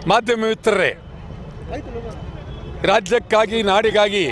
ಮಾಧ್ಯಮ ಮಿತ್ರರೇ ರಾಜ್ಯಕ್ಕಾಗಿ ನಾಡಿಗಾಗಿ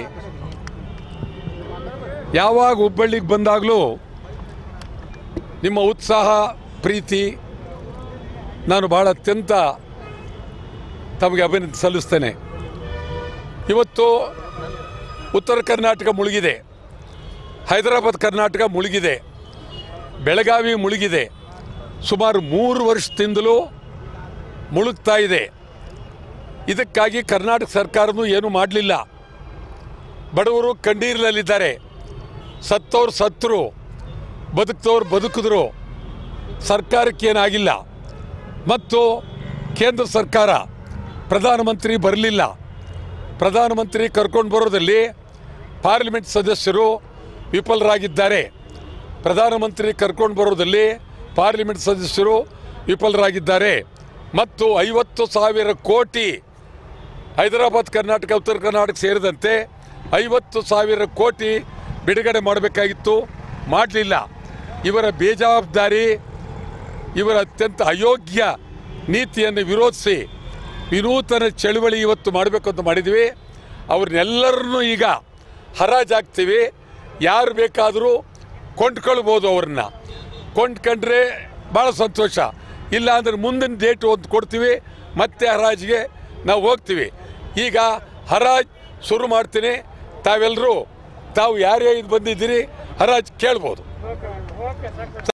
ಯಾವಾಗ ಹುಬ್ಬಳ್ಳಿಗೆ ಬಂದಾಗಲೂ ನಿಮ್ಮ ಉತ್ಸಾಹ ಪ್ರೀತಿ ನಾನು ಭಾಳ ಅತ್ಯಂತ ತಮಗೆ ಅಭಿನಂದನೆ ಸಲ್ಲಿಸ್ತೇನೆ ಇವತ್ತು ಉತ್ತರ ಕರ್ನಾಟಕ ಮುಳುಗಿದೆ ಹೈದರಾಬಾದ್ ಕರ್ನಾಟಕ ಮುಳುಗಿದೆ ಬೆಳಗಾವಿ ಮುಳುಗಿದೆ ಸುಮಾರು ಮೂರು ವರ್ಷದಿಂದಲೂ ಮುಳುಗ್ತಾ ಇದೆ ಇದಕ್ಕಾಗಿ ಕರ್ನಾಟಕ ಸರ್ಕಾರನೂ ಏನೂ ಮಾಡಲಿಲ್ಲ ಬಡವರು ಕಣ್ಣೀರಿನಲ್ಲಿದ್ದಾರೆ ಸತ್ತವ್ರು ಸತ್ತರು ಬದುಕ್ತವ್ರು ಬದುಕಿದ್ರು ಸರ್ಕಾರಕ್ಕೇನಾಗಿಲ್ಲ ಮತ್ತು ಕೇಂದ್ರ ಸರ್ಕಾರ ಪ್ರಧಾನಮಂತ್ರಿ ಬರಲಿಲ್ಲ ಪ್ರಧಾನಮಂತ್ರಿ ಕರ್ಕೊಂಡು ಬರೋದಲ್ಲಿ ಪಾರ್ಲಿಮೆಂಟ್ ಸದಸ್ಯರು ವಿಫಲರಾಗಿದ್ದಾರೆ ಪ್ರಧಾನಮಂತ್ರಿ ಕರ್ಕೊಂಡು ಬರೋದಲ್ಲಿ ಪಾರ್ಲಿಮೆಂಟ್ ಸದಸ್ಯರು ವಿಫಲರಾಗಿದ್ದಾರೆ ಮತ್ತು ಐವತ್ತು ಸಾವಿರ ಕೋಟಿ ಹೈದರಾಬಾದ್ ಕರ್ನಾಟಕ ಉತ್ತರ ಕರ್ನಾಟಕ ಸೇರಿದಂತೆ ಐವತ್ತು ಸಾವಿರ ಕೋಟಿ ಬಿಡುಗಡೆ ಮಾಡಬೇಕಾಗಿತ್ತು ಮಾಡಲಿಲ್ಲ ಇವರ ಬೇಜವಾಬ್ದಾರಿ ಇವರ ಅತ್ಯಂತ ಅಯೋಗ್ಯ ನೀತಿಯನ್ನು ವಿರೋಧಿಸಿ ವಿನೂತನ ಚಳುವಳಿ ಇವತ್ತು ಮಾಡಬೇಕು ಅಂತ ಮಾಡಿದ್ವಿ ಅವ್ರನ್ನೆಲ್ಲರನ್ನೂ ಈಗ ಹರಾಜಾಗ್ತೀವಿ ಯಾರು ಬೇಕಾದರೂ ಕೊಂಡ್ಕೊಳ್ಬೋದು ಅವ್ರನ್ನ ಕೊಂಡ್ಕೊಂಡ್ರೆ ಭಾಳ ಸಂತೋಷ ಇಲ್ಲ ಅಂದ್ರೆ ಮುಂದಿನ ಡೇಟ್ ಒಂದು ಕೊಡ್ತೀವಿ ಮತ್ತೆ ಹರಾಜಿಗೆ ನಾವು ಹೋಗ್ತೀವಿ ಈಗ ಹರಾಜ್ ಶುರು ಮಾಡ್ತೀನಿ ತಾವೆಲ್ಲರೂ ತಾವು ಯಾರೇ ಇದು ಬಂದಿದ್ದೀರಿ ಹರಾಜ್ ಕೇಳ್ಬೋದು